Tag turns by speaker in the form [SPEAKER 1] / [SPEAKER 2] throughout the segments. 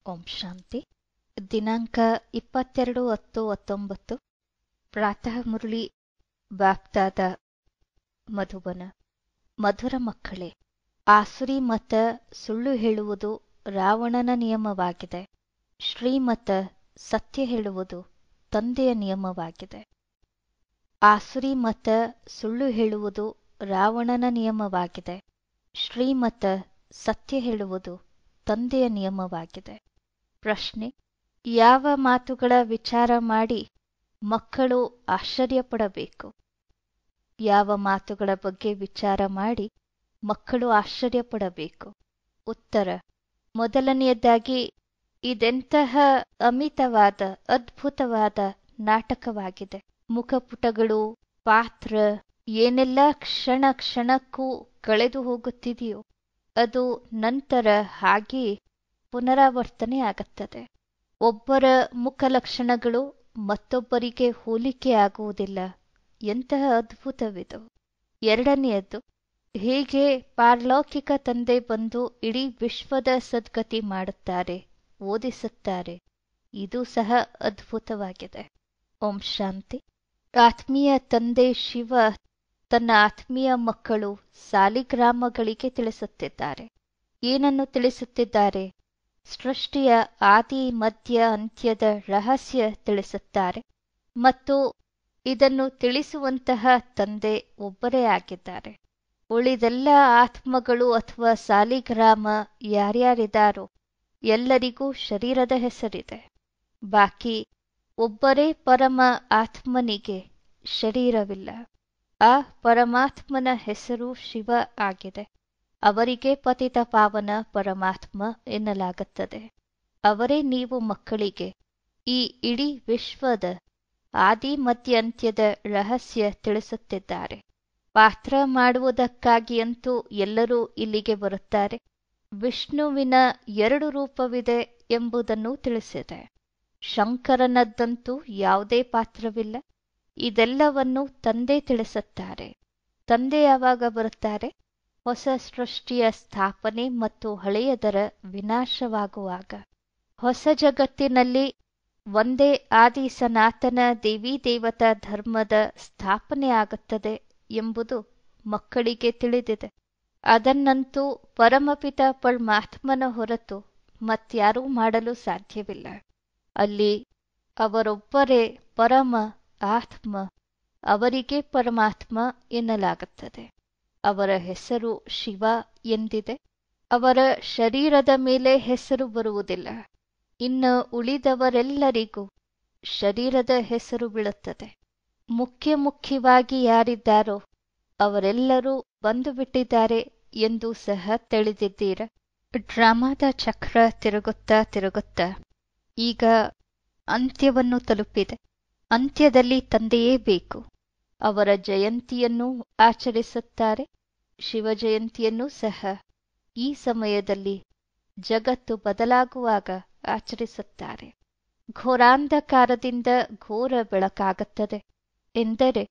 [SPEAKER 1] ಓಂ ಶಾಂತಿ ದಿನಾಂಕ ಇಪ್ಪತ್ತೆರಡು ಹತ್ತು ಹತ್ತೊಂಬತ್ತು ಪ್ರಾತಃ ಮುರಳಿ ಬಾಪ್ತಾದ ಮಧುಬನ ಮಧುರ ಮಕ್ಕಳೇ ಆಸುರಿ ಮತ ಸುಳ್ಳು ಹೇಳುವುದು ರಾವಣನ ನಿಯಮವಾಗಿದೆ ಶ್ರೀಮತ ಸತ್ಯ ಹೇಳುವುದು ತಂದೆಯ ನಿಯಮವಾಗಿದೆ ಆಸುರಿ ಮತ ಸುಳ್ಳು ಹೇಳುವುದು ರಾವಣನ ನಿಯಮವಾಗಿದೆ ಶ್ರೀಮತ ಸತ್ಯ ಹೇಳುವುದು ತಂದೆಯ ನಿಯಮವಾಗಿದೆ ಪ್ರಶ್ನೆ ಯಾವ ಮಾತುಗಳ ವಿಚಾರ ಮಾಡಿ ಮಕ್ಕಳು ಆಶ್ಚರ್ಯಪಡಬೇಕು ಯಾವ ಮಾತುಗಳ ಬಗ್ಗೆ ವಿಚಾರ ಮಾಡಿ ಮಕ್ಕಳು ಆಶ್ಚರ್ಯಪಡಬೇಕು ಉತ್ತರ ಮೊದಲನೆಯದಾಗಿ ಇದೆಂತಹ ಅಮಿತವಾದ ಅದ್ಭುತವಾದ ನಾಟಕವಾಗಿದೆ ಮುಖಪುಟಗಳು ಪಾತ್ರ ಏನೆಲ್ಲ ಕ್ಷಣ ಕ್ಷಣಕ್ಕೂ ಕಳೆದು ಹೋಗುತ್ತಿದೆಯೋ ಅದು ನಂತರ ಹಾಗೆ ಪುನರಾವರ್ತನೆ ಆಗುತ್ತದೆ ಒಬ್ಬರ ಮುಖಲಕ್ಷಣಗಳು ಮತ್ತೊಬ್ಬರಿಗೆ ಹೋಲಿಕೆ ಆಗುವುದಿಲ್ಲ ಎಂತಹ ಅದ್ಭುತವಿದು ಎರಡನೆಯದ್ದು ಹೇಗೆ ಪಾರಲೌಕಿಕ ತಂದೆ ಬಂದು ಇಡೀ ವಿಶ್ವದ ಸದ್ಗತಿ ಮಾಡುತ್ತಾರೆ ಓದಿಸುತ್ತಾರೆ ಇದು ಸಹ ಅದ್ಭುತವಾಗಿದೆ ಓಂ ಶಾಂತಿ ಆತ್ಮೀಯ ತಂದೆ ಶಿವ ತನ್ನ ಆತ್ಮೀಯ ಮಕ್ಕಳು ಸಾಲಿಗ್ರಾಮಗಳಿಗೆ ತಿಳಿಸುತ್ತಿದ್ದಾರೆ ಏನನ್ನು ತಿಳಿಸುತ್ತಿದ್ದಾರೆ ಸೃಷ್ಟಿಯ ಆದಿ ಮಧ್ಯ ಅಂತ್ಯದ ರಹಸ್ಯ ತಿಳಿಸುತ್ತಾರೆ ಮತ್ತು ಇದನ್ನು ತಿಳಿಸುವಂತಹ ತಂದೆ ಒಬ್ಬರೇ ಆಗಿದ್ದಾರೆ ಉಳಿದೆಲ್ಲ ಆತ್ಮಗಳು ಅಥವಾ ಸಾಲಿಗ್ರಾಮ ಯಾರ್ಯಾರಿದ್ದಾರೋ ಎಲ್ಲರಿಗೂ ಶರೀರದ ಹೆಸರಿದೆ ಬಾಕಿ ಒಬ್ಬರೇ ಪರಮ ಆತ್ಮನಿಗೆ ಶರೀರವಿಲ್ಲ ಆ ಪರಮಾತ್ಮನ ಹೆಸರು ಶಿವ ಆಗಿದೆ ಅವರಿಗೆ ಪತಿತ ಪಾವನ ಪರಮಾತ್ಮ ಎನ್ನಲಾಗುತ್ತದೆ ಅವರೇ ನೀವು ಮಕ್ಕಳಿಗೆ ಈ ಇಡೀ ವಿಶ್ವದ ಆದಿ ಮಧ್ಯಾಂತ್ಯದ ರಹಸ್ಯ ತಿಳಿಸುತ್ತಿದ್ದಾರೆ ಪಾತ್ರ ಮಾಡುವುದಕ್ಕಾಗಿಯಂತೂ ಎಲ್ಲರೂ ಇಲ್ಲಿಗೆ ಬರುತ್ತಾರೆ ವಿಷ್ಣುವಿನ ಎರಡು ರೂಪವಿದೆ ಎಂಬುದನ್ನು ತಿಳಿಸಿದೆ ಶಂಕರನದ್ದಂತೂ ಯಾವುದೇ ಪಾತ್ರವಿಲ್ಲ ಇದೆಲ್ಲವನ್ನು ತಂದೆ ತಿಳಿಸುತ್ತಾರೆ ತಂದೆ ಯಾವಾಗ ಬರುತ್ತಾರೆ ಹೊಸ ಸೃಷ್ಟಿಯ ಸ್ಥಾಪನೆ ಮತ್ತು ಹಳೆಯದರ ವಿನಾಶವಾಗುವಾಗ ಹೊಸ ಜಗತ್ತಿನಲ್ಲಿ ಒಂದೇ ಆದಿ ಸನಾತನ ದೇವಿ ದೇವತಾ ಧರ್ಮದ ಸ್ಥಾಪನೆ ಆಗುತ್ತದೆ ಎಂಬುದು ಮಕ್ಕಳಿಗೆ ತಿಳಿದಿದೆ ಅದನ್ನಂತೂ ಪರಮಪಿತ ಪರಮಾತ್ಮನ ಹೊರತು ಮತ್ಯಾರೂ ಮಾಡಲು ಸಾಧ್ಯವಿಲ್ಲ ಅಲ್ಲಿ ಅವರೊಬ್ಬರೇ ಪರಮ ಆತ್ಮ ಅವರಿಗೆ ಪರಮಾತ್ಮ ಎನ್ನಲಾಗುತ್ತದೆ ಅವರ ಹೆಸರು ಶಿವ ಎಂದಿದೆ ಅವರ ಶರೀರದ ಮೇಲೆ ಹೆಸರು ಬರುವುದಿಲ್ಲ ಇನ್ನು ಉಳಿದವರೆಲ್ಲರಿಗೂ ಶರೀರದ ಹೆಸರು ಬೀಳುತ್ತದೆ ಮುಖ್ಯ ಮುಖ್ಯವಾಗಿ ಯಾರಿದ್ದಾರೋ ಅವರೆಲ್ಲರೂ ಬಂದು ಬಿಟ್ಟಿದ್ದಾರೆ ಎಂದು ಸಹ ತಿಳಿದಿದ್ದೀರ ಡ್ರಾಮಾದ ಚಕ್ರ ತಿರುಗುತ್ತಾ ತಿರುಗುತ್ತಾ ಈಗ ಅಂತ್ಯವನ್ನು ತಲುಪಿದೆ ಅಂತ್ಯದಲ್ಲಿ ತಂದೆಯೇ ಬೇಕು ಅವರ ಜಯಂತಿಯನ್ನು ಆಚರಿಸುತ್ತಾರೆ ಶಿವ ಜಯಂತಿಯನ್ನು ಸಹ ಈ ಸಮಯದಲ್ಲಿ ಜಗತ್ತು ಬದಲಾಗುವಾಗ ಆಚರಿಸುತ್ತಾರೆ ಘೋರಾಂಧಕಾರದಿಂದ ಘೋರ ಬೆಳಕಾಗುತ್ತದೆ ಎಂದರೆ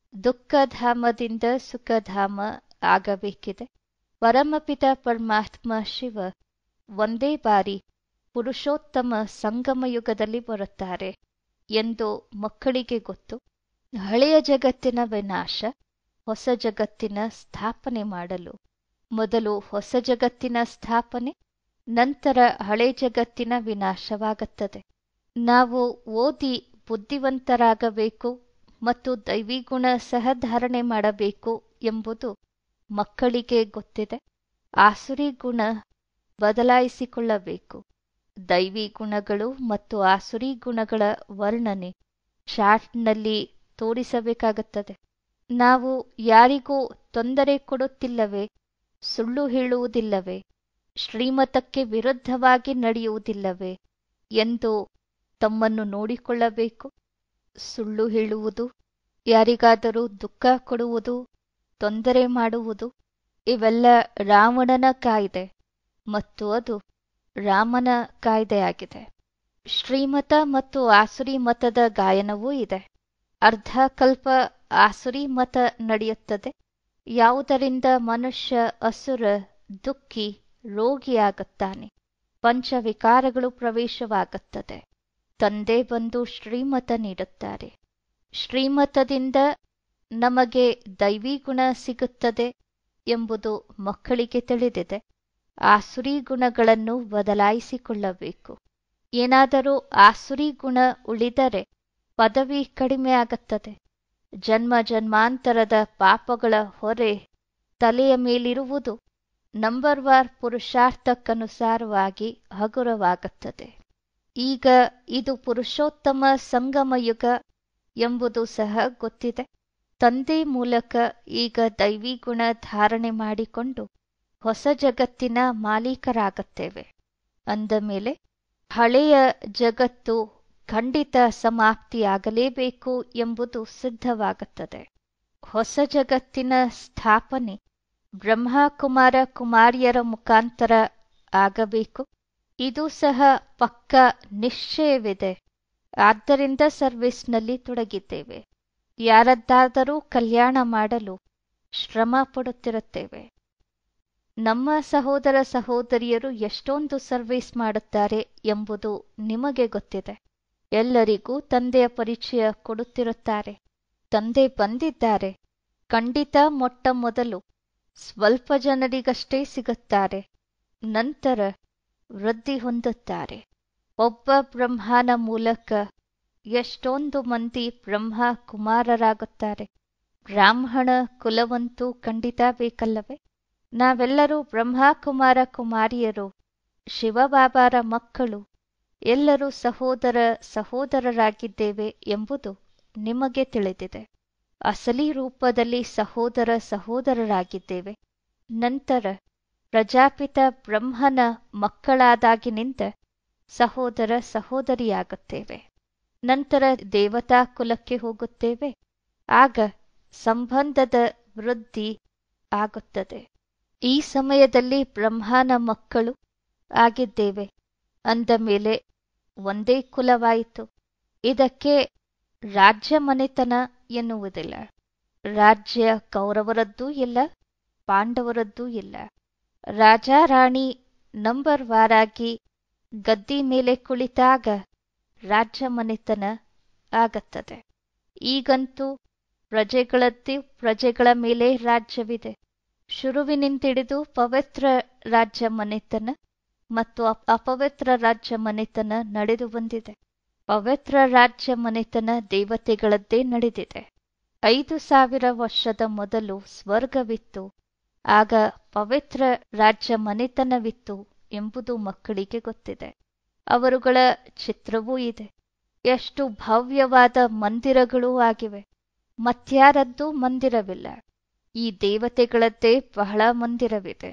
[SPEAKER 1] ದುಃಖಧಾಮದಿಂದ ಸುಖಧಾಮ ಆಗಬೇಕಿದೆ ಪರಮಪಿತ ಪರಮಾತ್ಮ ಶಿವ ಒಂದೇ ಬಾರಿ ಪುರುಷೋತ್ತಮ ಸಂಗಮ ಯುಗದಲ್ಲಿ ಬರುತ್ತಾರೆ ಎಂದು ಮಕ್ಕಳಿಗೆ ಗೊತ್ತು ಹಳೆಯ ಜಗತ್ತಿನ ವಿನಾಶ ಹೊಸ ಜಗತ್ತಿನ ಸ್ಥಾಪನೆ ಮಾಡಲು ಮೊದಲು ಹೊಸ ಜಗತ್ತಿನ ಸ್ಥಾಪನೆ ನಂತರ ಹಳೆ ಜಗತ್ತಿನ ವಿನಾಶವಾಗುತ್ತದೆ ನಾವು ಓದಿ ಬುದ್ಧಿವಂತರಾಗಬೇಕು ಮತ್ತು ದೈವಿಗುಣ ಸಹ ಧಾರಣೆ ಮಾಡಬೇಕು ಎಂಬುದು ಮಕ್ಕಳಿಗೆ ಗೊತ್ತಿದೆ ಆಸುರಿ ಗುಣ ಬದಲಾಯಿಸಿಕೊಳ್ಳಬೇಕು ದೈವಿ ಗುಣಗಳು ಮತ್ತು ಆಸುರಿ ಗುಣಗಳ ವರ್ಣನೆ ಚಾರ್ಟ್ನಲ್ಲಿ ತೋರಿಸಬೇಕಾಗುತ್ತದೆ ನಾವು ಯಾರಿಗೂ ತೊಂದರೆ ಕೊಡುತ್ತಿಲ್ಲವೇ ಸುಳ್ಳು ಹೇಳುವುದಿಲ್ಲವೇ ಶ್ರೀಮತಕ್ಕೆ ವಿರುದ್ಧವಾಗಿ ನಡೆಯುವುದಿಲ್ಲವೇ ಎಂದು ತಮ್ಮನ್ನು ನೋಡಿಕೊಳ್ಳಬೇಕು ಸುಳ್ಳು ಹೇಳುವುದು ಯಾರಿಗಾದರೂ ದುಃಖ ಕೊಡುವುದು ತೊಂದರೆ ಮಾಡುವುದು ಇವೆಲ್ಲ ರಾವಣನ ಕಾಯ್ದೆ ಮತ್ತು ಅದು ರಾಮನ ಕಾಯ್ದೆಯಾಗಿದೆ ಶ್ರೀಮತ ಮತ್ತು ಆಸುರಿ ಮತದ ಗಾಯನವೂ ಇದೆ ಅರ್ಧ ಕಲ್ಪ ಆಸುರಿ ಮತ ನಡೆಯುತ್ತದೆ ಯಾವುದರಿಂದ ಮನುಷ್ಯ ಅಸುರ ದುಃಖಿ ರೋಗಿಯಾಗುತ್ತಾನೆ ಪಂಚವಿಕಾರಗಳು ಪ್ರವೇಶವಾಗುತ್ತದೆ ತಂದೆ ಬಂದು ಶ್ರೀಮತ ನೀಡುತ್ತಾರೆ ಶ್ರೀಮತದಿಂದ ನಮಗೆ ದೈವಿ ಗುಣ ಸಿಗುತ್ತದೆ ಎಂಬುದು ಮಕ್ಕಳಿಗೆ ತಿಳಿದಿದೆ ಆಸುರಿ ಗುಣಗಳನ್ನು ಬದಲಾಯಿಸಿಕೊಳ್ಳಬೇಕು ಏನಾದರೂ ಆಸುರಿ ಗುಣ ಉಳಿದರೆ ಪದವಿ ಕಡಿಮೆ ಆಗುತ್ತದೆ ಜನ್ಮ ಜನ್ಮಾಂತರದ ಪಾಪಗಳ ಹೊರೆ ತಲೆಯ ಮೇಲಿರುವುದು ನಂಬರ್ ವಾರ್ ಪುರುಷಾರ್ಥಕ್ಕನುಸಾರವಾಗಿ ಹಗುರವಾಗುತ್ತದೆ ಈಗ ಇದು ಪುರುಷೋತ್ತಮ ಸಂಗಮ ಯುಗ ಎಂಬುದು ಸಹ ಗೊತ್ತಿದೆ ತಂದೆ ಮೂಲಕ ಈಗ ದೈವಿ ಗುಣ ಧಾರಣೆ ಮಾಡಿಕೊಂಡು ಹೊಸ ಜಗತ್ತಿನ ಮಾಲೀಕರಾಗುತ್ತೇವೆ ಅಂದ ಮೇಲೆ ಹಳೆಯ ಜಗತ್ತು ಖಂಡಿತ ಸಮಾಪ್ತಿಯಾಗಲೇಬೇಕು ಎಂಬುದು ಸಿದ್ಧವಾಗುತ್ತದೆ ಹೊಸ ಜಗತ್ತಿನ ಸ್ಥಾಪನೆ ಬ್ರಹ್ಮಕುಮಾರ ಕುಮಾರಿಯರ ಮುಖಾಂತರ ಆಗಬೇಕು ಇದು ಸಹ ಪಕ್ಕ ನಿಶ್ಚಯವಿದೆ ಆದ್ದರಿಂದ ಸರ್ವಿಸ್ನಲ್ಲಿ ತೊಡಗಿದ್ದೇವೆ ಯಾರದ್ದಾದರೂ ಕಲ್ಯಾಣ ಮಾಡಲು ಶ್ರಮ ಪಡುತ್ತಿರುತ್ತೇವೆ ನಮ್ಮ ಸಹೋದರ ಸಹೋದರಿಯರು ಎಷ್ಟೊಂದು ಸರ್ವಿಸ್ ಮಾಡುತ್ತಾರೆ ಎಂಬುದು ನಿಮಗೆ ಗೊತ್ತಿದೆ ಎಲ್ಲರಿಗೂ ತಂದೆಯ ಪರಿಚಯ ಕೊಡುತ್ತಿರುತ್ತಾರೆ ತಂದೆ ಬಂದಿದ್ದಾರೆ ಖಂಡಿತ ಮೊಟ್ಟ ಮೊದಲು ಸ್ವಲ್ಪ ಜನರಿಗಷ್ಟೇ ಸಿಗುತ್ತಾರೆ ನಂತರ ವೃದ್ಧಿ ಹೊಂದುತ್ತಾರೆ ಒಬ್ಬ ಬ್ರಹ್ಮನ ಮೂಲಕ ಎಷ್ಟೊಂದು ಮಂದಿ ಬ್ರಹ್ಮ ಕುಮಾರರಾಗುತ್ತಾರೆ ಬ್ರಾಹ್ಮಣ ಕುಲವಂತೂ ಖಂಡಿತ ಬೇಕಲ್ಲವೇ ನಾವೆಲ್ಲರೂ ಬ್ರಹ್ಮ ಕುಮಾರ ಕುಮಾರಿಯರು ಶಿವಬಾಬಾರ ಮಕ್ಕಳು ಎಲ್ಲರೂ ಸಹೋದರ ಸಹೋದರರಾಗಿದ್ದೇವೆ ಎಂಬುದು ನಿಮಗೆ ತಿಳಿದಿದೆ ಅಸಲಿ ರೂಪದಲ್ಲಿ ಸಹೋದರ ಸಹೋದರರಾಗಿದ್ದೇವೆ ನಂತರ ಪ್ರಜಾಪಿತ ಬ್ರಹ್ಮನ ಮಕ್ಕಳಾದಾಗಿನಿಂದ ಸಹೋದರ ಸಹೋದರಿಯಾಗುತ್ತೇವೆ ನಂತರ ದೇವತಾ ಕುಲಕ್ಕೆ ಹೋಗುತ್ತೇವೆ ಆಗ ಸಂಬಂಧದ ವೃದ್ಧಿ ಆಗುತ್ತದೆ ಈ ಸಮಯದಲ್ಲಿ ಬ್ರಹ್ಮನ ಮಕ್ಕಳು ಆಗಿದ್ದೇವೆ ಅಂದ ಮೇಲೆ ಒಂದೇ ಕುಲವಾಯಿತು ಇದಕ್ಕೆ ರಾಜ್ಯ ಮನೆತನ ಎನ್ನುವುದಿಲ್ಲ ರಾಜ್ಯ ಕೌರವರದ್ದೂ ಇಲ್ಲ ಪಾಂಡವರದ್ದೂ ಇಲ್ಲ ರಾಜ ರಾಣಿ ನಂಬರ್ ವಾರಾಗಿ ಗದ್ದಿ ಮೇಲೆ ಕುಳಿತಾಗ ರಾಜ್ಯ ಮನೆತನ ಆಗತ್ತದೆ ಈಗಂತೂ ಪ್ರಜೆಗಳದ್ದೇ ಪ್ರಜೆಗಳ ಮೇಲೆ ರಾಜ್ಯವಿದೆ ಶುರುವಿನಿಂದಿಡಿದು ಪವಿತ್ರ ರಾಜ್ಯ ಮನೆತನ ಮತ್ತು ಅಪವಿತ್ರ ರಾಜ್ಯ ಮನೆತನ ನಡೆದು ಬಂದಿದೆ ಪವಿತ್ರ ರಾಜ್ಯ ಮನೆತನ ದೇವತೆಗಳದ್ದೇ ನಡೆದಿದೆ ಐದು ಸಾವಿರ ವರ್ಷದ ಮೊದಲು ಸ್ವರ್ಗವಿತ್ತು ಆಗ ಪವಿತ್ರ ರಾಜ್ಯ ಮನೆತನವಿತ್ತು ಎಂಬುದು ಮಕ್ಕಳಿಗೆ ಗೊತ್ತಿದೆ ಅವರುಗಳ ಚಿತ್ರವೂ ಇದೆ ಎಷ್ಟು ಭವ್ಯವಾದ ಮಂದಿರಗಳೂ ಆಗಿವೆ ಮತ್ಯಾರದ್ದೂ ಮಂದಿರವಿಲ್ಲ ಈ ದೇವತೆಗಳದ್ದೇ ಬಹಳ ಮಂದಿರವಿದೆ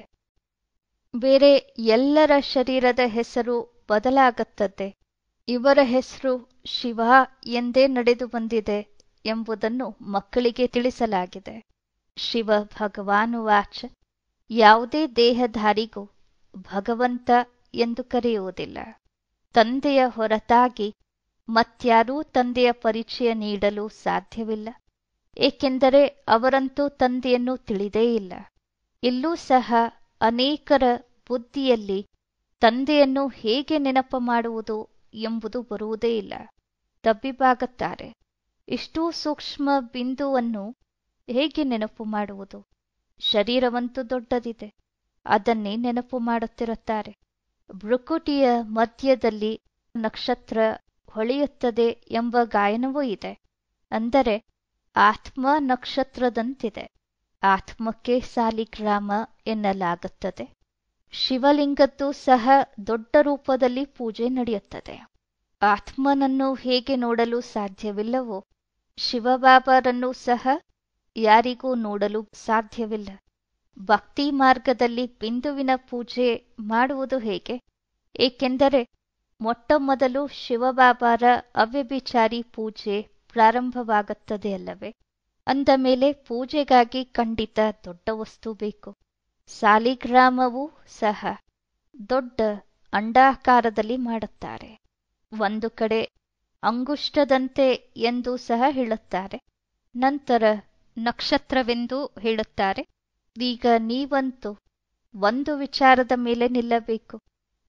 [SPEAKER 1] ಬೇರೆ ಎಲ್ಲರ ಶರೀರದ ಹೆಸರು ಬದಲಾಗುತ್ತದೆ ಇವರ ಹೆಸರು ಶಿವ ಎಂದೇ ನಡೆದು ಬಂದಿದೆ ಎಂಬುದನ್ನು ಮಕ್ಕಳಿಗೆ ತಿಳಿಸಲಾಗಿದೆ ಶಿವ ಭಗವಾನುವಾಚ ಯಾವುದೇ ದೇಹಧಾರಿಗೂ ಭಗವಂತ ಎಂದು ಕರೆಯುವುದಿಲ್ಲ ತಂದೆಯ ಹೊರತಾಗಿ ಮತ್ಯಾರೂ ತಂದೆಯ ಪರಿಚಯ ನೀಡಲು ಸಾಧ್ಯವಿಲ್ಲ ಏಕೆಂದರೆ ಅವರಂತೂ ತಂದೆಯನ್ನು ತಿಳಿದೇ ಇಲ್ಲ ಇಲ್ಲೂ ಸಹ ಅನೇಕರ ಬುದ್ಧಿಯಲ್ಲಿ ತಂದೆಯನ್ನು ಹೇಗೆ ನೆನಪು ಮಾಡುವುದು ಎಂಬುದು ಬರುವುದೇ ಇಲ್ಲ ತಬ್ಬಿಬಾಗುತ್ತಾರೆ ಇಷ್ಟೂ ಸೂಕ್ಷ್ಮ ಬಿಂದುವನ್ನು ಹೇಗೆ ನೆನಪು ಮಾಡುವುದು ಶರೀರವಂತೂ ದೊಡ್ಡದಿದೆ ಅದನ್ನೇ ನೆನಪು ಮಾಡುತ್ತಿರುತ್ತಾರೆ ಭ್ರುಕುಟಿಯ ಮಧ್ಯದಲ್ಲಿ ನಕ್ಷತ್ರ ಹೊಳೆಯುತ್ತದೆ ಎಂಬ ಗಾಯನವೂ ಇದೆ ಅಂದರೆ ಆತ್ಮ ನಕ್ಷತ್ರದಂತಿದೆ ಆತ್ಮಕ್ಕೆ ಸಾಲಿಗ್ರಾಮ ಎನ್ನಲಾಗುತ್ತದೆ ಶಿವಲಿಂಗದ್ದು ಸಹ ದೊಡ್ಡ ರೂಪದಲ್ಲಿ ಪೂಜೆ ನಡೆಯುತ್ತದೆ ಆತ್ಮನನ್ನು ಹೇಗೆ ನೋಡಲು ಸಾಧ್ಯವಿಲ್ಲವೋ ಶಿವಬಾಬಾರನ್ನು ಸಹ ಯಾರಿಗೂ ನೋಡಲು ಸಾಧ್ಯವಿಲ್ಲ ಭಕ್ತಿ ಮಾರ್ಗದಲ್ಲಿ ಬಿಂದುವಿನ ಪೂಜೆ ಮಾಡುವುದು ಹೇಗೆ ಏಕೆಂದರೆ ಮೊಟ್ಟ ಮೊದಲು ಶಿವಬಾಬಾರ ಅವ್ಯಭಿಚಾರಿ ಪೂಜೆ ಪ್ರಾರಂಭವಾಗುತ್ತದೆ ಅಲ್ಲವೇ ಅಂದ ಮೇಲೆ ಪೂಜೆಗಾಗಿ ಖಂಡಿತ ದೊಡ್ಡ ವಸ್ತು ಬೇಕು ಸಾಲಿಗ್ರಾಮವೂ ಸಹ ದೊಡ್ಡ ಅಂಡಾಕಾರದಲ್ಲಿ ಮಾಡುತ್ತಾರೆ ಒಂದು ಕಡೆ ಅಂಗುಷ್ಟದಂತೆ ಎಂದು ಸಹ ಹೇಳುತ್ತಾರೆ ನಂತರ ನಕ್ಷತ್ರವೆಂದು ಹೇಳುತ್ತಾರೆ ಈಗ ನೀವಂತೂ ಒಂದು ವಿಚಾರದ ಮೇಲೆ ನಿಲ್ಲಬೇಕು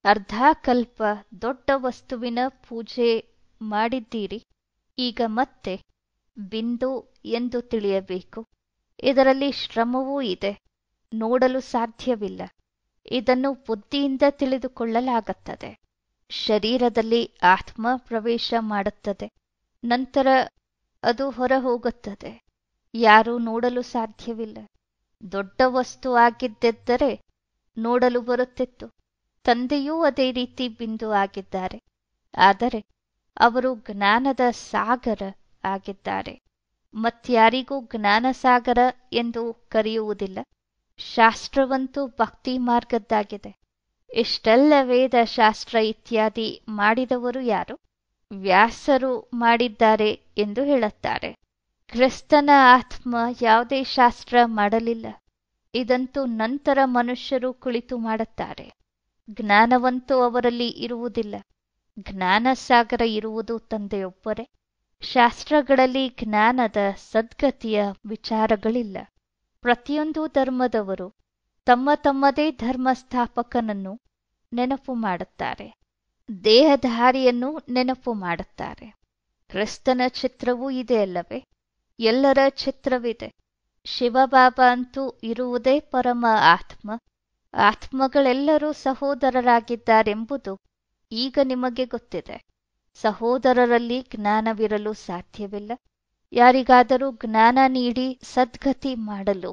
[SPEAKER 1] ಅರ್ಧ ಕಲ್ಪ ದೊಡ್ಡ ವಸ್ತುವಿನ ಪೂಜೆ ಮಾಡಿದ್ದೀರಿ ಈಗ ಮತ್ತೆ ಬಿಂದು ಎಂದು ತಿಳಿಯಬೇಕು ಇದರಲ್ಲಿ ಶ್ರಮವೂ ಇದೆ ನೋಡಲು ಸಾಧ್ಯವಿಲ್ಲ ಇದನ್ನು ಬುದ್ಧಿಯಿಂದ ತಿಳಿದುಕೊಳ್ಳಲಾಗುತ್ತದೆ ಶರೀರದಲ್ಲಿ ಆತ್ಮ ಪ್ರವೇಶ ಮಾಡುತ್ತದೆ ನಂತರ ಅದು ಹೊರ ಹೋಗುತ್ತದೆ ಯಾರೂ ನೋಡಲು ಸಾಧ್ಯವಿಲ್ಲ ದೊಡ್ಡ ವಸ್ತು ಆಗಿದ್ದರೆ ನೋಡಲು ಬರುತ್ತಿತ್ತು ತಂದೆಯೂ ಅದೇ ರೀತಿ ಬಿಂದು ಆಗಿದ್ದಾರೆ ಆದರೆ ಅವರು ಜ್ಞಾನದ ಸಾಗರ ಆಗಿದ್ದಾರೆ ಮತ್ಯಾರಿಗೂ ಜ್ಞಾನ ಸಾಗರ ಎಂದು ಕರೆಯುವುದಿಲ್ಲ ಶಾಸ್ತ್ರವಂತೂ ಭಕ್ತಿ ಮಾರ್ಗದ್ದಾಗಿದೆ ಇಷ್ಟೆಲ್ಲ ವೇದ ಶಾಸ್ತ್ರ ಇತ್ಯಾದಿ ಮಾಡಿದವರು ಯಾರು ವ್ಯಾಸರು ಮಾಡಿದ್ದಾರೆ ಎಂದು ಹೇಳುತ್ತಾರೆ ಕ್ರಿಸ್ತನ ಆತ್ಮ ಯಾವುದೇ ಶಾಸ್ತ್ರ ಮಾಡಲಿಲ್ಲ ಇದಂತೂ ನಂತರ ಮನುಷ್ಯರು ಕುಳಿತು ಮಾಡುತ್ತಾರೆ ಜ್ಞಾನವಂತೂ ಅವರಲ್ಲಿ ಇರುವುದಿಲ್ಲ ಜ್ಞಾನ ಸಾಗರ ಇರುವುದು ತಂದೆಯೊಬ್ಬರೇ ಶಾಸ್ತ್ರಗಳಲ್ಲಿ ಜ್ಞಾನದ ಸದ್ಗತಿಯ ವಿಚಾರಗಳಿಲ್ಲ ಪ್ರತಿಯೊಂದು ಧರ್ಮದವರು ತಮ್ಮ ತಮ್ಮದೇ ಧರ್ಮ ಸ್ಥಾಪಕನನ್ನು ನೆನಪು ಮಾಡುತ್ತಾರೆ ದೇಹಧಾರಿಯನ್ನು ನೆನಪು ಮಾಡುತ್ತಾರೆ ಕ್ರಿಸ್ತನ ಚಿತ್ರವೂ ಇದೆ ಅಲ್ಲವೇ ಎಲ್ಲರ ಚಿತ್ರವಿದೆ ಶಿವಬಾಬಾ ಅಂತೂ ಇರುವುದೇ ಪರಮ ಆತ್ಮ ಆತ್ಮಗಳೆಲ್ಲರೂ ಸಹೋದರರಾಗಿದ್ದಾರೆಂಬುದು ಈಗ ನಿಮಗೆ ಗೊತ್ತಿದೆ ಸಹೋದರರಲ್ಲಿ ಜ್ಞಾನವಿರಲು ಸಾಧ್ಯವಿಲ್ಲ ಯಾರಿಗಾದರೂ ಜ್ಞಾನ ನೀಡಿ ಸದ್ಗತಿ ಮಾಡಲು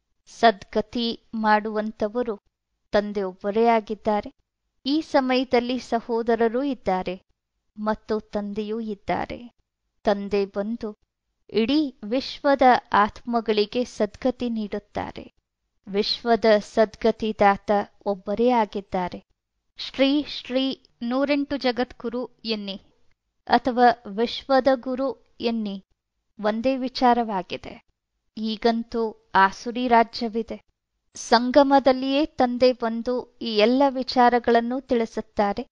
[SPEAKER 1] ಸದ್ಗತಿ ಮಾಡುವಂತವರು ತಂದೆಯೊಬ್ಬರೇ ಆಗಿದ್ದಾರೆ ಈ ಸಮಯದಲ್ಲಿ ಸಹೋದರರೂ ಇದ್ದಾರೆ ಮತ್ತು ತಂದೆಯೂ ಇದ್ದಾರೆ ತಂದೆ ಬಂದು ಇಡೀ ವಿಶ್ವದ ಆತ್ಮಗಳಿಗೆ ಸದ್ಗತಿ ನೀಡುತ್ತಾರೆ ವಿಶ್ವದ ಸದ್ಗತಿದಾತ ಒಬ್ಬರೇ ಆಗಿದ್ದಾರೆ ಶ್ರೀ ಶ್ರೀ ನೂರೆಂಟು ಜಗದ್ಗುರು ಎನ್ನಿ ಅಥವಾ ವಿಶ್ವದ ಗುರು ಎನ್ನಿ ಒಂದೇ ವಿಚಾರವಾಗಿದೆ ಈಗಂತೂ ಆಸುರಿ ರಾಜ್ಯವಿದೆ ಸಂಗಮದಲ್ಲಿಯೇ ತಂದೆ ಬಂದು ಈ ಎಲ್ಲ ವಿಚಾರಗಳನ್ನು ತಿಳಿಸುತ್ತಾರೆ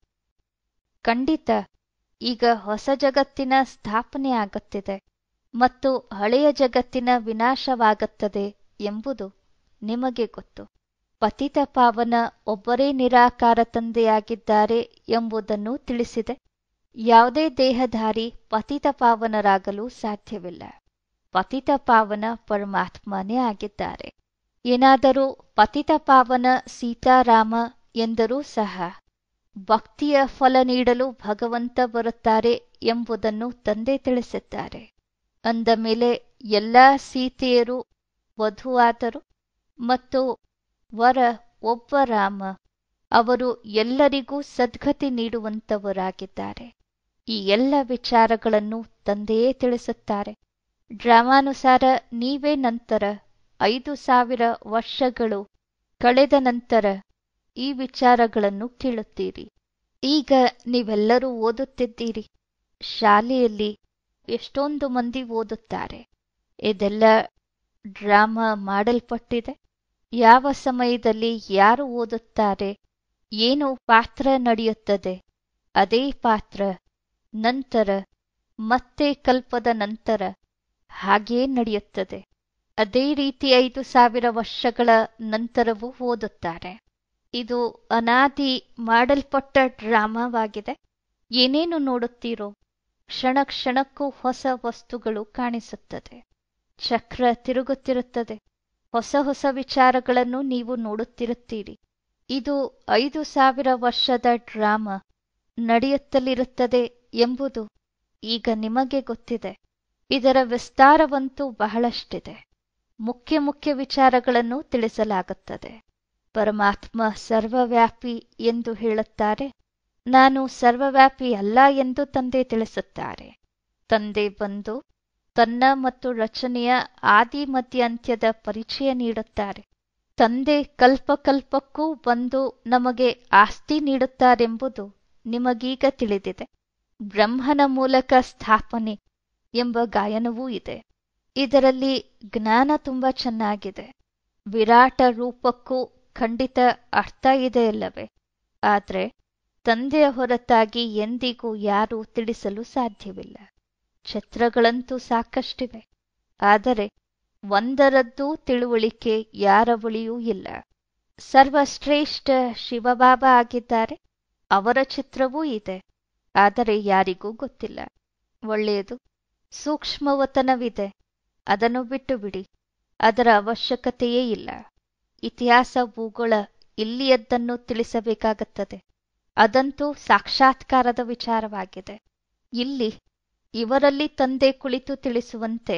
[SPEAKER 1] ಖಂಡಿತ ಈಗ ಹೊಸ ಜಗತ್ತಿನ ಸ್ಥಾಪನೆ ಆಗುತ್ತಿದೆ ಮತ್ತು ಹಳೆಯ ಜಗತ್ತಿನ ವಿನಾಶವಾಗುತ್ತದೆ ಎಂಬುದು ನಿಮಗೆ ಗೊತ್ತು ಪತಿತ ಪಾವನ ಒಬ್ಬರೇ ನಿರಾಕಾರ ತಂದೆಯಾಗಿದ್ದಾರೆ ಎಂಬುದನ್ನು ತಿಳಿಸಿದೆ ಯಾವುದೇ ದೇಹಧಾರಿ ಪತಿತ ಪಾವನರಾಗಲು ಸಾಧ್ಯವಿಲ್ಲ ಪತಿತ ಪಾವನ ಪರಮಾತ್ಮನೇ ಆಗಿದ್ದಾರೆ ಏನಾದರೂ ಪತಿತ ಪಾವನ ಸೀತಾರಾಮ ಎಂದರೂ ಸಹ ಭಕ್ತಿಯ ಫಲ ನೀಡಲು ಭಗವಂತ ಬರುತ್ತಾರೆ ಎಂಬುದನ್ನು ತಂದೆ ತಿಳಿಸಿದ್ದಾರೆ ಅಂದ ಮೇಲೆ ಎಲ್ಲ ಸೀತೆಯರು ವಧುವಾದರು ಮತ್ತು ವರ ಒಬ್ಬ ರಾಮ ಅವರು ಎಲ್ಲರಿಗೂ ಸದ್ಗತಿ ನೀಡುವಂತವರಾಗಿದ್ದಾರೆ ಈ ಎಲ್ಲ ವಿಚಾರಗಳನ್ನು ತಂದೆಯೇ ತಿಳಿಸುತ್ತಾರೆ ಡ್ರಾಮಾನುಸಾರ ನೀವೇ ನಂತರ ಐದು ಸಾವಿರ ವರ್ಷಗಳು ಕಳೆದ ನಂತರ ಈ ವಿಚಾರಗಳನ್ನು ಕೇಳುತ್ತೀರಿ ಈಗ ನೀವೆಲ್ಲರೂ ಓದುತ್ತಿದ್ದೀರಿ ಶಾಲೆಯಲ್ಲಿ ಎಷ್ಟೊಂದು ಮಂದಿ ಓದುತ್ತಾರೆ ಇದೆಲ್ಲ ಡ್ರಾಮಾ ಮಾಡಲ್ಪಟ್ಟಿದೆ ಯಾವ ಸಮಯದಲ್ಲಿ ಯಾರು ಓದುತ್ತಾರೆ ಏನು ಪಾತ್ರ ನಡೆಯುತ್ತದೆ ಅದೇ ಪಾತ್ರ ನಂತರ ಮತ್ತೆ ಕಲ್ಪದ ನಂತರ ಹಾಗೇ ನಡೆಯುತ್ತದೆ ಅದೇ ರೀತಿ ಐದು ಸಾವಿರ ವರ್ಷಗಳ ನಂತರವೂ ಓದುತ್ತಾರೆ ಇದು ಅನಾದಿ ಮಾಡಲ್ಪಟ್ಟ ಡ್ರಾಮಾವಾಗಿದೆ ಏನೇನು ನೋಡುತ್ತೀರೋ ಕ್ಷಣ ಕ್ಷಣಕ್ಕೂ ಹೊಸ ವಸ್ತುಗಳು ಕಾಣಿಸುತ್ತದೆ ಚಕ್ರ ತಿರುಗುತ್ತಿರುತ್ತದೆ ಹೊಸ ಹೊಸ ವಿಚಾರಗಳನ್ನು ನೀವು ನೋಡುತ್ತಿರುತ್ತೀರಿ ಇದು ಐದು ಸಾವಿರ ವರ್ಷದ ಡ್ರಾಮಾ ನಡೆಯುತ್ತಲಿರುತ್ತದೆ ಎಂಬುದು ಈಗ ನಿಮಗೆ ಗೊತ್ತಿದೆ ಇದರ ವಿಸ್ತಾರವಂತೂ ಬಹಳಷ್ಟಿದೆ ಮುಖ್ಯ ಮುಖ್ಯ ವಿಚಾರಗಳನ್ನು ತಿಳಿಸಲಾಗುತ್ತದೆ ಪರಮಾತ್ಮ ಸರ್ವವ್ಯಾಪಿ ಎಂದು ಹೇಳುತ್ತಾರೆ ನಾನು ಸರ್ವವ್ಯಾಪಿ ಅಲ್ಲ ಎಂದು ತಂದೆ ತಿಳಿಸುತ್ತಾರೆ ತಂದೆ ಬಂದು ತನ್ನ ಮತ್ತು ರಚನೆಯ ಆದಿ ಮಧ್ಯ ಅಂತ್ಯದ ಪರಿಚಯ ನೀಡುತ್ತಾರೆ ತಂದೆ ಕಲ್ಪಕಲ್ಪಕ್ಕೂ ಬಂದು ನಮಗೆ ಆಸ್ತಿ ನೀಡುತ್ತಾರೆಂಬುದು ನಿಮಗೀಗ ತಿಳಿದಿದೆ ಬ್ರಹ್ಮನ ಮೂಲಕ ಸ್ಥಾಪನೆ ಎಂಬ ಗಾಯನವೂ ಇದೆ ಇದರಲ್ಲಿ ಜ್ಞಾನ ತುಂಬ ಚೆನ್ನಾಗಿದೆ ವಿರಾಟ ರೂಪಕ್ಕೂ ಖಂಡಿತ ಅರ್ಥ ಇದೆಯಲ್ಲವೇ ಆದರೆ ತಂದೆಯ ಹೊರತಾಗಿ ಎಂದಿಗೂ ಯಾರೂ ತಿಳಿಸಲು ಸಾಧ್ಯವಿಲ್ಲ ಛತ್ರಗಳಂತೂ ಸಾಕಷ್ಟಿವೆ ಆದರೆ ಒಂದರದ್ದೂ ತಿಳುವಳಿಕೆ ಯಾರ ಬಳಿಯೂ ಇಲ್ಲ ಸರ್ವಶ್ರೇಷ್ಠ ಶಿವಬಾಬಾ ಆಗಿದ್ದಾರೆ ಅವರ ಚಿತ್ರವೂ ಇದೆ ಆದರೆ ಯಾರಿಗೂ ಗೊತ್ತಿಲ್ಲ ಒಳ್ಳೆಯದು ಸೂಕ್ಷ್ಮವತನವಿದೆ ಅದನ್ನು ಬಿಟ್ಟು ಬಿಡಿ ಅದರ ಅವಶ್ಯಕತೆಯೇ ಇಲ್ಲ ಇತಿಹಾಸ ಭೂಗೋಳ ಇಲ್ಲಿಯದ್ದನ್ನು ತಿಳಿಸಬೇಕಾಗುತ್ತದೆ ಅದಂತೂ ಸಾಕ್ಷಾತ್ಕಾರದ ವಿಚಾರವಾಗಿದೆ ಇಲ್ಲಿ ಇವರಲ್ಲಿ ತಂದೆ ಕುಳಿತು ತಿಳಿಸುವಂತೆ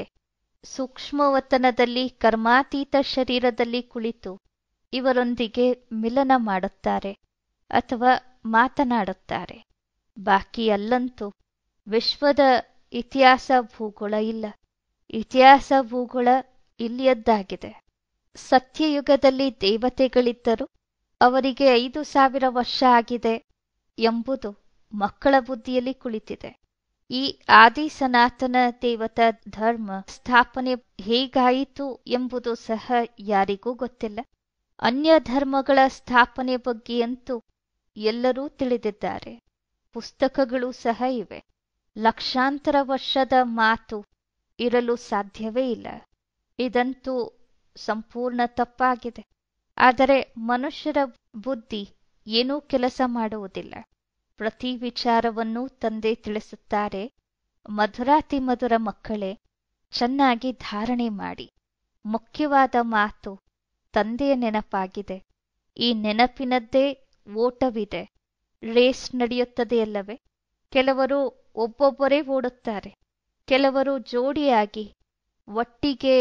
[SPEAKER 1] ಸೂಕ್ಷ್ಮವತನದಲ್ಲಿ ಕರ್ಮಾತೀತ ಶರೀರದಲ್ಲಿ ಕುಳಿತು ಇವರೊಂದಿಗೆ ಮಿಲನ ಮಾಡುತ್ತಾರೆ ಅಥವಾ ಮಾತನಾಡುತ್ತಾರೆ ಬಾಕಿ ಅಲ್ಲಂತೂ ವಿಶ್ವದ ಇತಿಹಾಸ ಭೂಗೋಳ ಇಲ್ಲ ಇತಿಹಾಸ ಭೂಗೋಳ ಇಲ್ಲಿಯದ್ದಾಗಿದೆ ಸತ್ಯಯುಗದಲ್ಲಿ ದೇವತೆಗಳಿದ್ದರು ಅವರಿಗೆ ಐದು ಸಾವಿರ ವರ್ಷ ಆಗಿದೆ ಎಂಬುದು ಮಕ್ಕಳ ಬುದ್ಧಿಯಲ್ಲಿ ಕುಳಿತಿದೆ ಈ ಆದಿ ಸನಾತನ ದೇವತಾ ಧರ್ಮ ಸ್ಥಾಪನೆ ಹೇಗಾಯಿತು ಎಂಬುದು ಸಹ ಯಾರಿಗೂ ಗೊತ್ತಿಲ್ಲ ಅನ್ಯ ಧರ್ಮಗಳ ಸ್ಥಾಪನೆ ಬಗ್ಗೆಯಂತೂ ಎಲ್ಲರೂ ತಿಳಿದಿದ್ದಾರೆ ಪುಸ್ತಕಗಳು ಸಹ ಇವೆ ಲಕ್ಷಾಂತರ ವರ್ಷದ ಮಾತು ಇರಲು ಸಾಧ್ಯವೇ ಇಲ್ಲ ಇದಂತೂ ಸಂಪೂರ್ಣ ತಪ್ಪಾಗಿದೆ ಆದರೆ ಮನುಷ್ಯರ ಬುದ್ಧಿ ಏನೂ ಕೆಲಸ ಮಾಡುವುದಿಲ್ಲ ಪ್ರತಿ ವಿಚಾರವನ್ನು ತಂದೆ ತಿಳಿಸುತ್ತಾರೆ ಮಧುರಾತಿ ಮಧುರ ಮಕ್ಕಳೇ ಚೆನ್ನಾಗಿ ಧಾರಣೆ ಮಾಡಿ ಮುಖ್ಯವಾದ ಮಾತು ತಂದೆಯ ನೆನಪಾಗಿದೆ ಈ ನೆನಪಿನದ್ದೇ ಓಟವಿದೆ ರೇಸ್ ನಡೆಯುತ್ತದೆಯಲ್ಲವೇ ಕೆಲವರು ಒಬ್ಬೊಬ್ಬರೇ ಓಡುತ್ತಾರೆ ಕೆಲವರು ಜೋಡಿಯಾಗಿ ಒಟ್ಟಿಗೆ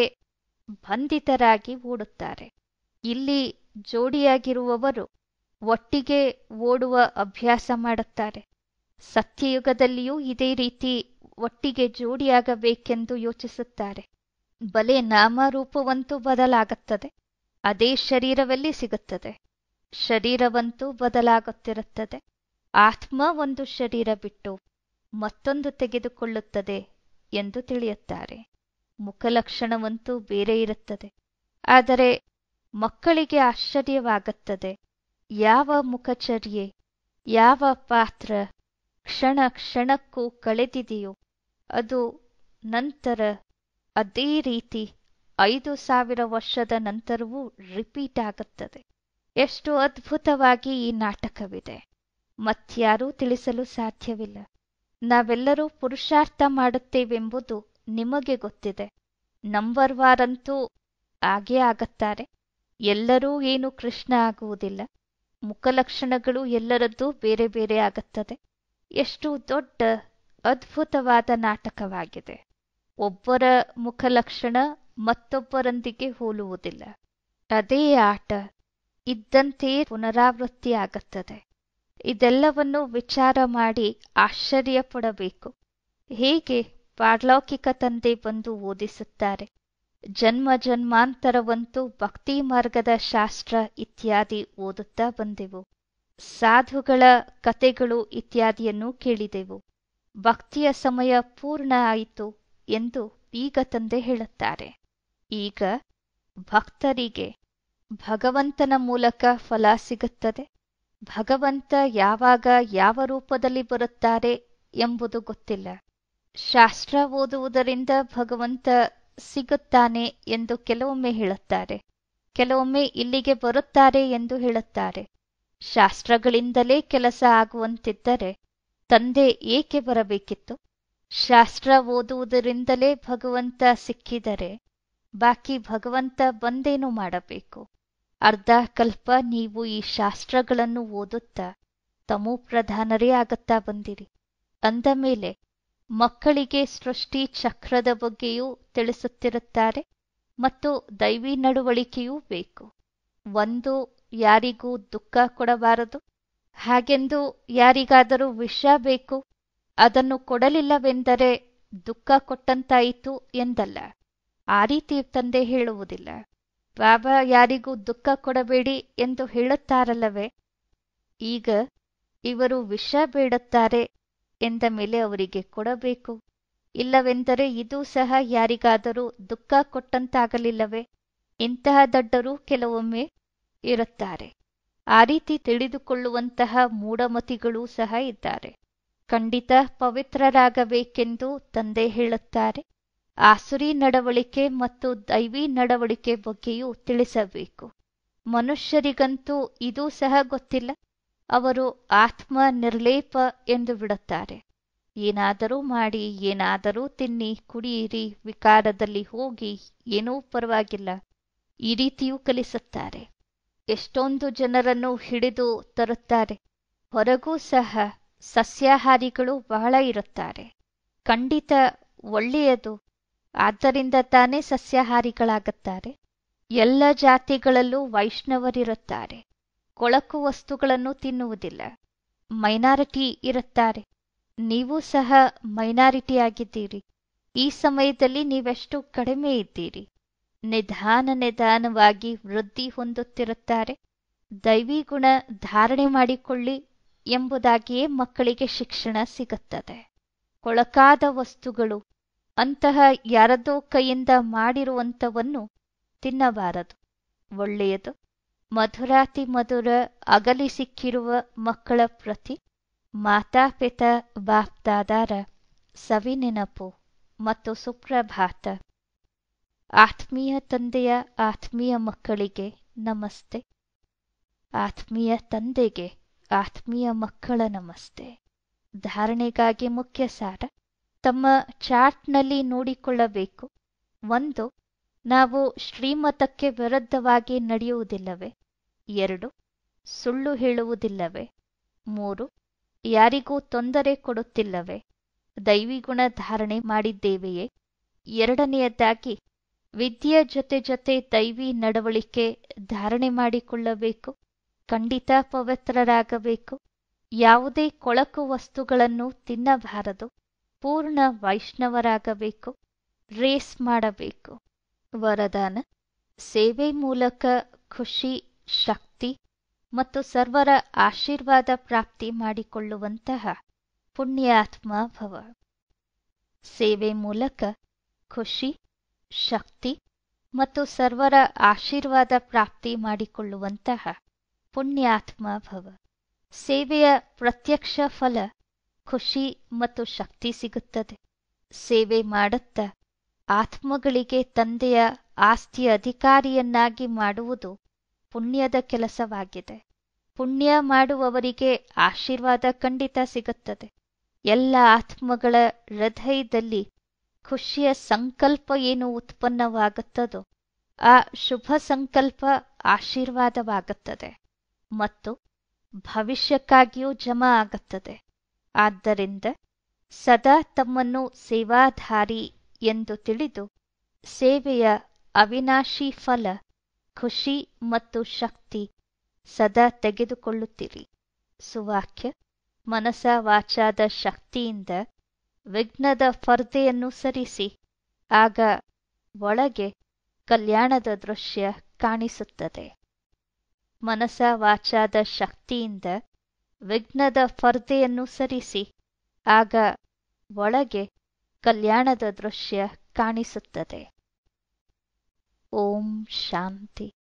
[SPEAKER 1] ಬಂಧಿತರಾಗಿ ಓಡುತ್ತಾರೆ ಇಲ್ಲಿ ಜೋಡಿಯಾಗಿರುವವರು ಒಟ್ಟಿಗೆ ಓಡುವ ಅಭ್ಯಾಸ ಮಾಡುತ್ತಾರೆ ಸತ್ಯಯುಗದಲ್ಲಿಯೂ ಇದೇ ರೀತಿ ಒಟ್ಟಿಗೆ ಜೋಡಿಯಾಗಬೇಕೆಂದು ಯೋಚಿಸುತ್ತಾರೆ ಬಲೆ ನಾಮರೂಪವಂತೂ ಬದಲಾಗುತ್ತದೆ ಅದೇ ಶರೀರವಲ್ಲಿ ಸಿಗುತ್ತದೆ ಶರೀರವಂತೂ ಬದಲಾಗುತ್ತಿರುತ್ತದೆ ಆತ್ಮ ಒಂದು ಶರೀರ ಬಿಟ್ಟು ಮತ್ತೊಂದು ತೆಗೆದುಕೊಳ್ಳುತ್ತದೆ ಎಂದು ತಿಳಿಯುತ್ತಾರೆ ಮುಖಲಕ್ಷಣವಂತೂ ಬೇರೆ ಇರುತ್ತದೆ ಆದರೆ ಮಕ್ಕಳಿಗೆ ಆಶ್ಚರ್ಯವಾಗುತ್ತದೆ ಯಾವ ಮುಖಚರ್ಯೆ ಯಾವ ಪಾತ್ರ ಕ್ಷಣ ಕ್ಷಣಕ್ಕೂ ಕಳೆದಿದೆಯೋ ಅದು ನಂತರ ಅದೇ ರೀತಿ ಐದು ಸಾವಿರ ವರ್ಷದ ನಂತರವೂ ರಿಪೀಟ್ ಆಗುತ್ತದೆ ಎಷ್ಟು ಅದ್ಭುತವಾಗಿ ಈ ನಾಟಕವಿದೆ ಮತ್ಯಾರೂ ತಿಳಿಸಲು ಸಾಧ್ಯವಿಲ್ಲ ನಾವೆಲ್ಲರೂ ಪುರುಷಾರ್ಥ ಮಾಡುತ್ತೇವೆಂಬುದು ನಿಮಗೆ ಗೊತ್ತಿದೆ ನಂಬರ್ ವಾರಂತೂ ಆಗೇ ಆಗುತ್ತಾರೆ ಎಲ್ಲರೂ ಏನು ಕೃಷ್ಣ ಆಗುವುದಿಲ್ಲ ಮುಖಲಕ್ಷಣಗಳು ಎಲ್ಲರದ್ದೂ ಬೇರೆ ಬೇರೆ ಆಗುತ್ತದೆ ಎಷ್ಟು ದೊಡ್ಡ ಅದ್ಭುತವಾದ ನಾಟಕವಾಗಿದೆ ಒಬ್ಬರ ಮುಖಲಕ್ಷಣ ಮತ್ತೊಬ್ಬರೊಂದಿಗೆ ಹೋಲುವುದಿಲ್ಲ ಅದೇ ಆಟ ಇದ್ದಂತೆಯೇ ಪುನರಾವೃತ್ತಿಯಾಗುತ್ತದೆ ಇದೆಲ್ಲವನ್ನು ವಿಚಾರ ಮಾಡಿ ಆಶ್ಚರ್ಯ ಪಡಬೇಕು ಹೇಗೆ ಪಾರಲೌಕಿಕ ತಂದೆ ಬಂದು ಓದಿಸುತ್ತಾರೆ ಜನ್ಮ ಜನ್ಮಾಂತರವಂತೂ ಭಕ್ತಿ ಮಾರ್ಗದ ಶಾಸ್ತ್ರ ಇತ್ಯಾದಿ ಓದುತ್ತಾ ಬಂದೆವು ಸಾಧುಗಳ ಕತೆಗಳು ಇತ್ಯಾದಿಯನ್ನು ಕೇಳಿದೆವು ಭಕ್ತಿಯ ಸಮಯ ಪೂರ್ಣ ಆಯಿತು ಎಂದು ಈಗ ತಂದೆ ಹೇಳುತ್ತಾರೆ ಈಗ ಭಕ್ತರಿಗೆ ಭಗವಂತನ ಮೂಲಕ ಫಲ ಸಿಗುತ್ತದೆ ಭಗವಂತ ಯಾವಾಗ ಯಾವ ರೂಪದಲ್ಲಿ ಬರುತ್ತಾರೆ ಎಂಬುದು ಗೊತ್ತಿಲ್ಲ ಶಾಸ್ತ್ರ ಓದುವುದರಿಂದ ಭಗವಂತ ಸಿಗುತ್ತಾನೆ ಎಂದು ಕೆಲವೊಮ್ಮೆ ಹೇಳುತ್ತಾರೆ ಕೆಲವೊಮ್ಮೆ ಇಲ್ಲಿಗೆ ಬರುತ್ತಾರೆ ಎಂದು ಹೇಳುತ್ತಾರೆ ಶಾಸ್ತ್ರಗಳಿಂದಲೇ ಕೆಲಸ ಆಗುವಂತಿದ್ದರೆ ತಂದೆ ಏಕೆ ಬರಬೇಕಿತ್ತು ಶಾಸ್ತ್ರ ಓದುವುದರಿಂದಲೇ ಭಗವಂತ ಸಿಕ್ಕಿದರೆ ಬಾಕಿ ಭಗವಂತ ಬಂದೇನು ಮಾಡಬೇಕು ಅರ್ಧ ಕಲ್ಪ ನೀವು ಈ ಶಾಸ್ತ್ರಗಳನ್ನು ಓದುತ್ತಾ ತಮೋ ಪ್ರಧಾನರೇ ಆಗುತ್ತಾ ಬಂದಿರಿ ಅಂದ ಮೇಲೆ ಮಕ್ಕಳಿಗೆ ಸೃಷ್ಟಿ ಚಕ್ರದ ಬಗ್ಗೆಯೂ ತಿಳಿಸುತ್ತಿರುತ್ತಾರೆ ಮತ್ತು ದೈವಿ ನಡವಳಿಕೆಯೂ ಬೇಕು ಒಂದು ಯಾರಿಗೂ ದುಃಖ ಕೊಡಬಾರದು ಹಾಗೆಂದು ಯಾರಿಗಾದರೂ ವಿಷ ಬೇಕು ಅದನ್ನು ಕೊಡಲಿಲ್ಲವೆಂದರೆ ದುಃಖ ಕೊಟ್ಟಂತಾಯಿತು ಎಂದಲ್ಲ ಆ ರೀತಿ ತಂದೆ ಹೇಳುವುದಿಲ್ಲ ಬಾಬಾ ಯಾರಿಗೂ ದುಃಖ ಕೊಡಬೇಡಿ ಎಂದು ಹೇಳುತ್ತಾರಲ್ಲವೇ ಈಗ ಇವರು ವಿಷ ಬೇಡುತ್ತಾರೆ ಎಂದ ಮೇಲೆ ಅವರಿಗೆ ಕೊಡಬೇಕು ಇಲ್ಲವೆಂದರೆ ಇದು ಸಹ ಯಾರಿಗಾದರೂ ದುಃಖ ಕೊಟ್ಟಂತಾಗಲಿಲ್ಲವೇ ಇಂತಹ ದಡ್ಡರು ಕೆಲವೊಮ್ಮೆ ಇರುತ್ತಾರೆ ಆ ರೀತಿ ತಿಳಿದುಕೊಳ್ಳುವಂತಹ ಮೂಢಮತಿಗಳೂ ಸಹ ಇದ್ದಾರೆ ಖಂಡಿತ ಪವಿತ್ರರಾಗಬೇಕೆಂದು ತಂದೆ ಹೇಳುತ್ತಾರೆ ಆಸುರಿ ನಡವಳಿಕೆ ಮತ್ತು ದೈವಿ ನಡವಳಿಕೆ ಬಗ್ಗೆಯೂ ತಿಳಿಸಬೇಕು ಮನುಷ್ಯರಿಗಂತೂ ಇದೂ ಸಹ ಗೊತ್ತಿಲ್ಲ ಅವರು ಆತ್ಮ ನಿರ್ಲೇಪ ಎಂದು ಬಿಡುತ್ತಾರೆ ಏನಾದರೂ ಮಾಡಿ ಏನಾದರೂ ತಿನ್ನಿ ಕುಡಿಯಿರಿ ವಿಕಾರದಲ್ಲಿ ಹೋಗಿ ಏನೂ ಪರವಾಗಿಲ್ಲ ಈ ರೀತಿಯೂ ಕಲಿಸುತ್ತಾರೆ ಎಷ್ಟೊಂದು ಜನರನ್ನು ಹಿಡಿದು ತರುತ್ತಾರೆ ಹೊರಗೂ ಸಹ ಸಸ್ಯಾಹಾರಿಗಳು ಬಹಳ ಇರುತ್ತಾರೆ ಖಂಡಿತ ಒಳ್ಳೆಯದು ಆದ್ದರಿಂದ ತಾನೇ ಸಸ್ಯಾಹಾರಿಗಳಾಗುತ್ತಾರೆ ಎಲ್ಲ ಜಾತಿಗಳಲ್ಲೂ ವೈಷ್ಣವರಿರುತ್ತಾರೆ ಕೊಳಕು ವಸ್ತುಗಳನ್ನು ತಿನ್ನುವುದಿಲ್ಲ ಮೈನಾರಿಟಿ ಇರುತ್ತಾರೆ ನೀವು ಸಹ ಮೈನಾರಿಟಿ ಆಗಿದ್ದೀರಿ ಈ ಸಮಯದಲ್ಲಿ ನೀವೆಷ್ಟು ಕಡಿಮೆ ಇದ್ದೀರಿ ನಿಧಾನ ನಿಧಾನವಾಗಿ ವೃದ್ಧಿ ಹೊಂದುತ್ತಿರುತ್ತಾರೆ ದೈವಿ ಗುಣ ಧಾರಣೆ ಮಾಡಿಕೊಳ್ಳಿ ಎಂಬುದಾಗಿಯೇ ಮಕ್ಕಳಿಗೆ ಶಿಕ್ಷಣ ಸಿಗುತ್ತದೆ ಕೊಳಕಾದ ವಸ್ತುಗಳು ಅಂತಹ ಯಾರದೋ ಕೈಯಿಂದ ಮಾಡಿರುವಂಥವನ್ನು ತಿನ್ನಬಾರದು ಒಳ್ಳೆಯದು ಮಧುರಾತಿ ಮಧುರ ಅಗಲಿ ಸಿಕ್ಕಿರುವ ಮಕ್ಕಳ ಪ್ರತಿ ಮಾತಾಪಿತ ಬಾಪ್ದಾದಾರ ಸವಿ ನೆನಪು ಮತ್ತು ಸುಪ್ರಭಾತ ಆತ್ಮೀಯ ತಂದೆಯ ಆತ್ಮೀಯ ಮಕ್ಕಳಿಗೆ ನಮಸ್ತೆ ಆತ್ಮೀಯ ತಂದೆಗೆ ಆತ್ಮೀಯ ಮಕ್ಕಳ ನಮಸ್ತೆ ಧಾರಣೆಗಾಗಿ ಮುಖ್ಯ ಸಾರ ತಮ್ಮ ಚಾರ್ಟ್ನಲ್ಲಿ ನೋಡಿಕೊಳ್ಳಬೇಕು ಒಂದು ನಾವು ಶ್ರೀಮತಕ್ಕೆ ವಿರುದ್ಧವಾಗಿ ನಡೆಯುವುದಿಲ್ಲವೇ ಎರಡು ಸುಳ್ಳು ಹೇಳುವುದಿಲ್ಲವೇ ಮೂರು ಯಾರಿಗೂ ತೊಂದರೆ ಕೊಡುತ್ತಿಲ್ಲವೇ ದೈವಿಗುಣ ಧಾರಣೆ ಮಾಡಿದ್ದೇವೆಯೇ ಎರಡನೆಯದಾಗಿ ವಿದ್ಯೆಯ ಜೊತೆ ಜೊತೆ ದೈವಿ ನಡವಳಿಕೆ ಧಾರಣೆ ಮಾಡಿಕೊಳ್ಳಬೇಕು ಖಂಡಿತ ಪವಿತ್ರರಾಗಬೇಕು ಯಾವುದೇ ಕೊಳಕು ವಸ್ತುಗಳನ್ನು ತಿನ್ನಬಾರದು ಪೂರ್ಣ ವೈಷ್ಣವರಾಗಬೇಕು ರೇಸ್ ಮಾಡಬೇಕು ವರದಾನ ಸೇವೆ ಮೂಲಕ ಖುಷಿ ಶಕ್ತಿ ಮತ್ತು ಸರ್ವರ ಆಶೀರ್ವಾದ ಪ್ರಾಪ್ತಿ ಮಾಡಿಕೊಳ್ಳುವಂತಹ ಪುಣ್ಯಾತ್ಮ ಭವ ಸೇವೆ ಮೂಲಕ ಖುಷಿ ಶಕ್ತಿ ಮತ್ತು ಸರ್ವರ ಆಶೀರ್ವಾದ ಪ್ರಾಪ್ತಿ ಮಾಡಿಕೊಳ್ಳುವಂತಹ ಪುಣ್ಯಾತ್ಮ ಭವ ಸೇವೆಯ ಪ್ರತ್ಯಕ್ಷ ಫಲ ಖುಷಿ ಮತ್ತು ಶಕ್ತಿ ಸಿಗುತ್ತದೆ ಸೇವೆ ಮಾಡುತ್ತಾ ಆತ್ಮಗಳಿಗೆ ತಂದೆಯ ಆಸ್ತಿಯ ಅಧಿಕಾರಿಯನ್ನಾಗಿ ಮಾಡುವುದು ಪುಣ್ಯದ ಕೆಲಸವಾಗಿದೆ ಪುಣ್ಯ ಮಾಡುವವರಿಗೆ ಆಶೀರ್ವಾದ ಖಂಡಿತ ಸಿಗುತ್ತದೆ ಎಲ್ಲ ಆತ್ಮಗಳ ಹೃದಯದಲ್ಲಿ ಖುಷಿಯ ಸಂಕಲ್ಪ ಏನು ಉತ್ಪನ್ನವಾಗುತ್ತದೋ ಆ ಶುಭ ಸಂಕಲ್ಪ ಆಶೀರ್ವಾದವಾಗುತ್ತದೆ ಮತ್ತು ಭವಿಷ್ಯಕ್ಕಾಗಿಯೂ ಜಮಾ ಆಗುತ್ತದೆ ಆದ್ದರಿಂದ ಸದಾ ತಮ್ಮನ್ನು ಸೇವಾಧಾರಿ ಎಂದು ತಿಳಿದು ಸೇವೆಯ ಅವಿನಾಶಿ ಫಲ ಖುಷಿ ಮತ್ತು ಶಕ್ತಿ ಸದಾ ತೆಗೆದುಕೊಳ್ಳುತ್ತೀರಿ ಸುವಾಕ್ಯ ಮನಸ ವಾಚಾದ ಶಕ್ತಿಯಿಂದ ವಿಘ್ನದ ಪರ್ದೆಯನ್ನು ಸರಿಸಿ ಆಗ ಒಳಗೆ ಕಲ್ಯಾಣದ ದೃಶ್ಯ ಕಾಣಿಸುತ್ತದೆ ಮನಸ ವಾಚಾದ ಶಕ್ತಿಯಿಂದ ವಿಘ್ನದ ಪರ್ದೆಯನ್ನು ಸರಿಸಿ ಆಗ ಒಳಗೆ ಕಲ್ಯಾಣದ ದೃಶ್ಯ ಕಾಣಿಸುತ್ತದೆ ಓಂ ಶಾಂತಿ